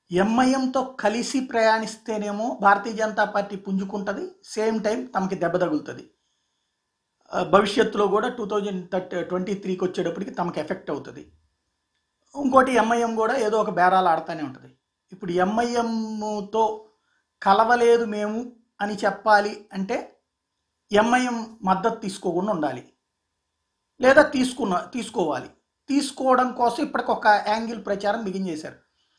ఎంఐఎంతో కలిసి ప్రయాణిస్తేనేమో భారతీయ జనతా పార్టీ పుంజుకుంటుంది సేమ్ టైం తమకి దెబ్బ తగులుతుంది ఆ, భవిష్యత్తులో కూడా టూ థౌజండ్ థర్టీ ట్వంటీ త్రీకి వచ్చేటప్పటికి తమకు ఎఫెక్ట్ అవుతుంది ఇంకోటి ఎంఐఎం కూడా ఏదో ఒక బేరాలు ఆడుతూనే ఉంటుంది ఇప్పుడు ఎంఐఎంతో కలవలేదు మేము అని చెప్పాలి అంటే ఎంఐఎం మద్దతు తీసుకోకుండా ఉండాలి లేదా తీసుకున్న తీసుకోవాలి తీసుకోవడం కోసం ఇప్పటికి ఒక యాంగిల్ ప్రచారం బిగించేశారు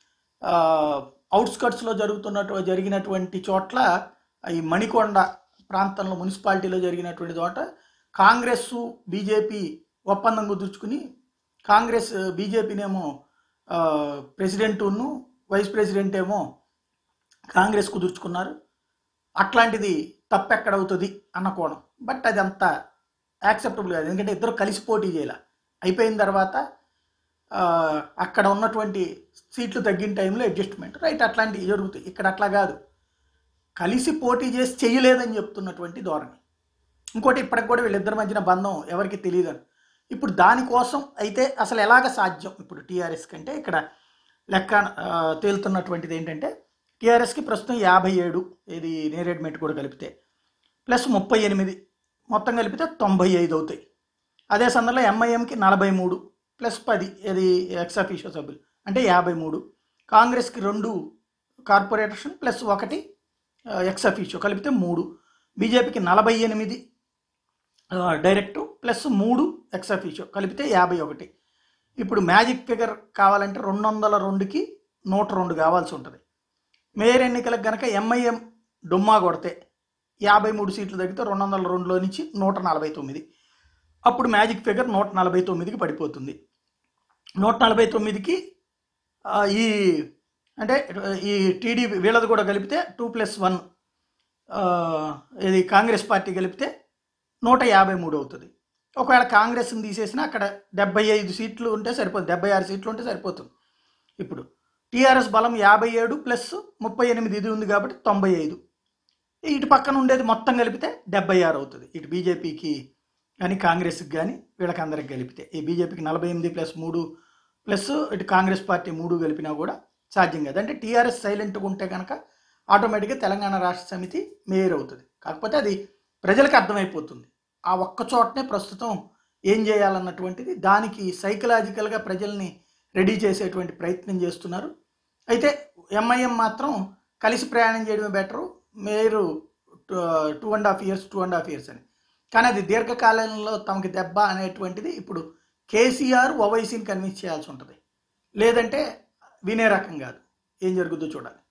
అవుట్స్కట్స్లో జరుగుతున్నట్టు జరిగినటువంటి చోట్ల ఈ మణికొండ ప్రాంతంలో మున్సిపాలిటీలో జరిగినటువంటి చోట కాంగ్రెస్ బీజేపీ ఒప్పందం కుదుర్చుకుని కాంగ్రెస్ బీజేపీనేమో ప్రెసిడెంట్ను వైస్ ప్రెసిడెంట్ ఏమో కాంగ్రెస్ కుదుర్చుకున్నారు అట్లాంటిది తప్పెక్కడవుతుంది అన్న కోణం బట్ అది అంత యాక్సెప్టబుల్ కాదు ఎందుకంటే ఇద్దరు కలిసి పోటీ చేయాల అయిపోయిన తర్వాత ఆ, అక్కడ ఉన్నటువంటి సీట్లు తగ్గిన టైంలో అడ్జస్ట్మెంట్ రైట్ అట్లాంటివి జరుగుతాయి ఇక్కడ అట్లా కాదు కలిసి పోటీ చేసి చేయలేదని చెప్తున్నటువంటి ధోరణి ఇంకోటి ఇప్పటికి కూడా వీళ్ళిద్దరి మధ్యన బంధం ఎవరికి తెలియదని ఇప్పుడు దానికోసం అయితే అసలు ఎలాగ సాధ్యం ఇప్పుడు టీఆర్ఎస్ కంటే ఇక్కడ లెక్క ఆ, తేలుతున్నటువంటిది ఏంటంటే టీఆర్ఎస్కి ప్రస్తుతం యాభై ఏడు ఇది నేరేడ్మెట్ కూడా కలిపితే ప్లస్ ముప్పై ఎనిమిది మొత్తం కలిపితే తొంభై ఐదు అవుతాయి అదే సందర్భంలో ఎంఐఎంకి నలభై మూడు ప్లస్ పది ఇది ఎక్స్ అఫీషియో సభ్యులు అంటే యాభై మూడు కాంగ్రెస్కి రెండు కార్పొరేషన్ ప్లస్ ఒకటి ఎక్స్ అఫీషియో కలిపితే మూడు బీజేపీకి నలభై ఎనిమిది డైరెక్ట్ ప్లస్ మూడు ఎక్స్ అఫీషియో కలిపితే యాభై ఒకటి ఇప్పుడు మ్యాజిక్ ఫిగర్ కావాలంటే రెండు వందల రెండుకి నూట రెండు కావాల్సి ఉంటుంది మేయర్ ఎన్నికలకు గనక ఎంఐఎం డుమ్మా కొడితే యాభై మూడు సీట్లు తగ్గితే రెండు వందల రెండులో నుంచి నూట నలభై తొమ్మిది అప్పుడు మ్యాజిక్ ఫిగర్ నూట నలభై తొమ్మిదికి పడిపోతుంది నూట నలభై తొమ్మిదికి ఆ, ఈ అంటే ఈ టీడీపీ వీళ్ళది కూడా కలిపితే టూ ప్లస్ వన్ ఇది కాంగ్రెస్ పార్టీ కలిపితే నూట యాభై మూడు అవుతుంది ఒకవేళ కాంగ్రెస్ని తీసేసినా అక్కడ డెబ్బై ఐదు సీట్లు ఉంటే సరిపోతుంది డెబ్బై ఆరు సీట్లు ఉంటే సరిపోతుంది ఇప్పుడు టీఆర్ఎస్ బలం యాభై ఏడు ప్లస్ ముప్పై ఎనిమిది ఇది ఉంది కాబట్టి తొంభై ఐదు ఇటు పక్కన ఉండేది మొత్తం కలిపితే డెబ్బై ఆరు అవుతుంది ఇటు బీజేపీకి కానీ కాంగ్రెస్కి కానీ వీళ్ళకి అందరికి కలిపితే ఈ బీజేపీకి నలభై ఎనిమిది ప్లస్ మూడు ప్లస్ ఇటు కాంగ్రెస్ పార్టీ మూడు కలిపినా కూడా సాధ్యం కాదు అంటే టీఆర్ఎస్ సైలెంట్గా ఉంటే కనుక ఆటోమేటిక్గా తెలంగాణ రాష్ట్ర సమితి మేయర్ అవుతుంది కాకపోతే అది ప్రజలకు అర్థమైపోతుంది ఆ ఒక్క చోటనే ప్రస్తుతం ఏం చేయాలన్నటువంటిది దానికి సైకలాజికల్గా ప్రజల్ని రెడీ చేసేటువంటి ప్రయత్నం చేస్తున్నారు అయితే ఎంఐఎం మాత్రం కలిసి ప్రయాణం చేయడమే better mayor two and half years two and half years అని కానీ అది దీర్ఘకాలంలో తమకి దెబ్బ అనేటువంటిది ఇప్పుడు కేసీఆర్ ఓవైసీని కన్విన్స్ చేయాల్సి ఉంటుంది లేదంటే వినే రకం కాదు ఏం జరుగుతుందో చూడాలి